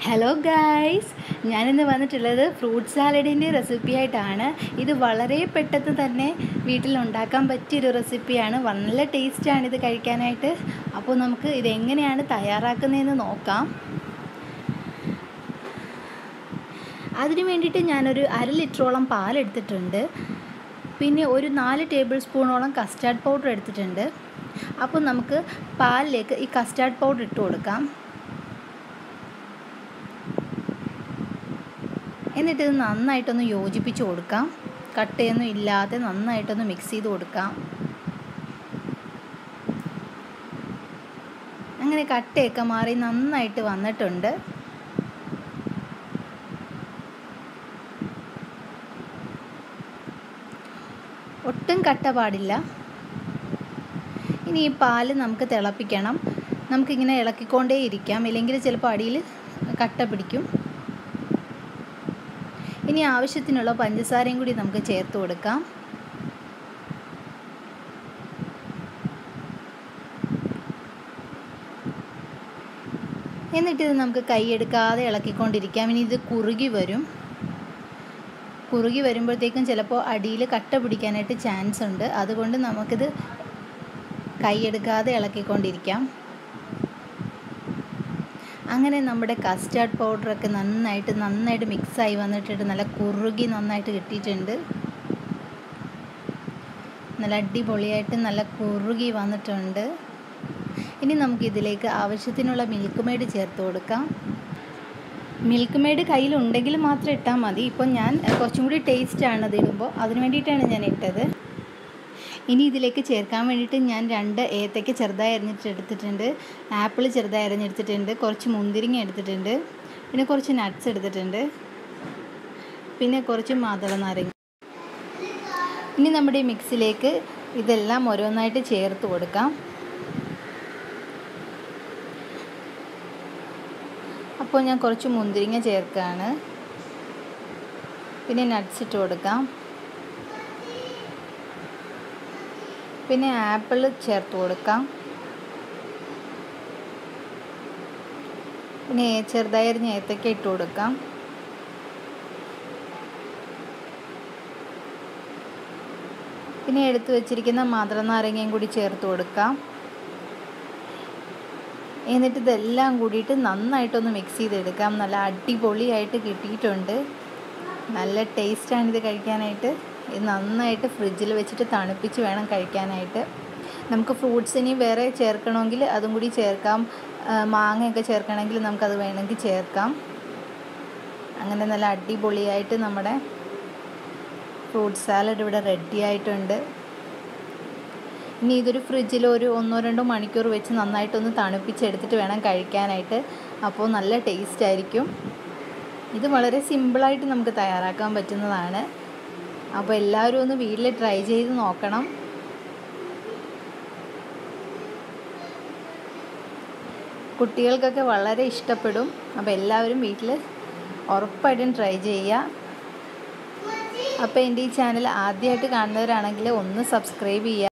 hello guys ഞാനിന്ന് വന്നിട്ടുള്ളത് fruit സാലഡിൻ്റെ recipe ആയിട്ടാണ് ഇത് വളരെ പെട്ടെന്ന് തന്നെ വീട്ടിൽ ഉണ്ടാക്കാൻ പറ്റിയൊരു റെസിപ്പിയാണ് നല്ല ടേസ്റ്റാണ് ഇത് കഴിക്കാനായിട്ട് അപ്പോൾ നമുക്ക് ഇത് എങ്ങനെയാണ് തയ്യാറാക്കുന്നതെന്ന് നോക്കാം അതിന് വേണ്ടിയിട്ട് ഞാനൊരു അര ലിറ്ററോളം പാലെടുത്തിട്ടുണ്ട് പിന്നെ ഒരു നാല് ടേബിൾ സ്പൂണോളം കസ്റ്റാർഡ് പൗഡർ എടുത്തിട്ടുണ്ട് അപ്പോൾ നമുക്ക് പാലിലേക്ക് ഈ കസ്റ്റാർഡ് പൗഡർ ഇട്ട് കൊടുക്കാം എന്നിട്ട് ഇത് നന്നായിട്ടൊന്ന് യോജിപ്പിച്ച് കൊടുക്കാം കട്ടയൊന്നും ഇല്ലാതെ നന്നായിട്ടൊന്ന് മിക്സ് ചെയ്ത് കൊടുക്കാം അങ്ങനെ കട്ടയൊക്കെ മാറി നന്നായിട്ട് വന്നിട്ടുണ്ട് ഒട്ടും കട്ട പാടില്ല ഇനി ഈ പാല് നമുക്ക് തിളപ്പിക്കണം നമുക്കിങ്ങനെ ഇളക്കിക്കൊണ്ടേ ഇരിക്കാം ഇല്ലെങ്കിൽ ചിലപ്പോൾ അടിയിൽ കട്ട പിടിക്കും ഇനി ആവശ്യത്തിനുള്ള പഞ്ചസാരയും കൂടി നമുക്ക് ചേർത്ത് കൊടുക്കാം എന്നിട്ട് ഇത് നമുക്ക് കൈയെടുക്കാതെ ഇളക്കിക്കൊണ്ടിരിക്കാം ഇനി ഇത് കുറുകി വരും കുറുകി വരുമ്പോഴത്തേക്കും ചിലപ്പോൾ അടിയിൽ കട്ട പിടിക്കാനായിട്ട് ചാൻസ് ഉണ്ട് അതുകൊണ്ട് നമുക്കിത് കൈയെടുക്കാതെ ഇളക്കിക്കൊണ്ടിരിക്കാം അങ്ങനെ നമ്മുടെ കസ്റ്റാർഡ് പൗഡറൊക്കെ നന്നായിട്ട് നന്നായിട്ട് മിക്സായി വന്നിട്ടുണ്ട് നല്ല കുറുകി നന്നായിട്ട് കിട്ടിയിട്ടുണ്ട് നല്ല അടിപൊളിയായിട്ട് നല്ല കുറുകി വന്നിട്ടുണ്ട് ഇനി നമുക്ക് ഇതിലേക്ക് ആവശ്യത്തിനുള്ള മിൽക്ക് മെയ്ഡ് ചേർത്ത് കൊടുക്കാം മിൽക്ക് മെയ്ഡ് കയ്യിലുണ്ടെങ്കിൽ മാത്രം ഇട്ടാൽ മതി ഇപ്പോൾ ഞാൻ കുറച്ചും കൂടി ടേസ്റ്റാണ് അത് ഇടുമ്പോൾ അതിന് വേണ്ടിയിട്ടാണ് ഞാൻ ഇട്ടത് ഇനി ഇതിലേക്ക് ചേർക്കാൻ വേണ്ടിയിട്ട് ഞാൻ രണ്ട് ഏത്തയ്ക്ക് ചെറുതായി അരിഞ്ഞിട്ട് എടുത്തിട്ടുണ്ട് ആപ്പിൾ ചെറുതായി അരിഞ്ഞെടുത്തിട്ടുണ്ട് കുറച്ച് മുന്തിരിങ്ങ എടുത്തിട്ടുണ്ട് പിന്നെ കുറച്ച് നട്ട്സ് എടുത്തിട്ടുണ്ട് പിന്നെ കുറച്ച് മാതള നാരങ്ങ ഇനി നമ്മുടെ ഈ മിക്സിലേക്ക് ഇതെല്ലാം ഓരോന്നായിട്ട് ചേർത്ത് കൊടുക്കാം അപ്പോൾ ഞാൻ കുറച്ച് മുന്തിരിങ്ങ ചേർക്കുകയാണ് പിന്നെ നട്ട്സ് ഇട്ട് കൊടുക്കാം പിന്നെ ആപ്പിൾ ചേർത്ത് കൊടുക്കാം പിന്നെ ചെറുതായി അരിഞ്ഞ ഏത്തക്ക ഇട്ട് കൊടുക്കാം പിന്നെ എടുത്തു വെച്ചിരിക്കുന്ന മാതള നാരങ്ങയും കൂടി ചേർത്ത് കൊടുക്കാം എന്നിട്ട് ഇതെല്ലാം കൂടിയിട്ട് നന്നായിട്ടൊന്ന് മിക്സ് ചെയ്തെടുക്കാം നല്ല അടിപൊളിയായിട്ട് കിട്ടിയിട്ടുണ്ട് നല്ല ടേസ്റ്റാണ് ഇത് കഴിക്കാനായിട്ട് ഇത് നന്നായിട്ട് ഫ്രിഡ്ജിൽ വെച്ചിട്ട് തണുപ്പിച്ച് വേണം കഴിക്കാനായിട്ട് നമുക്ക് ഫ്രൂട്ട്സ് ഇനി വേറെ ചേർക്കണമെങ്കിൽ അതും കൂടി ചേർക്കാം മാങ്ങയൊക്കെ ചേർക്കണമെങ്കിൽ നമുക്കത് വേണമെങ്കിൽ ചേർക്കാം അങ്ങനെ നല്ല അടിപൊളിയായിട്ട് നമ്മുടെ ഫ്രൂട്ട് സാലഡ് ഇവിടെ റെഡി ആയിട്ടുണ്ട് ഇനി ഇതൊരു ഫ്രിഡ്ജിൽ ഒരു ഒന്നോ രണ്ടോ മണിക്കൂർ വെച്ച് നന്നായിട്ടൊന്ന് തണുപ്പിച്ചെടുത്തിട്ട് വേണം കഴിക്കാനായിട്ട് അപ്പോൾ നല്ല ടേസ്റ്റ് ആയിരിക്കും ഇത് വളരെ സിമ്പിളായിട്ട് നമുക്ക് തയ്യാറാക്കാൻ പറ്റുന്നതാണ് അപ്പോൾ എല്ലാവരും ഒന്ന് വീട്ടിൽ ട്രൈ ചെയ്ത് നോക്കണം കുട്ടികൾക്കൊക്കെ വളരെ ഇഷ്ടപ്പെടും അപ്പോൾ എല്ലാവരും വീട്ടിൽ ഉറപ്പായിട്ടും ട്രൈ ചെയ്യുക അപ്പോൾ എൻ്റെ ഈ ചാനൽ ആദ്യമായിട്ട് കാണുന്നവരാണെങ്കിൽ ഒന്ന് സബ്സ്ക്രൈബ് ചെയ്യുക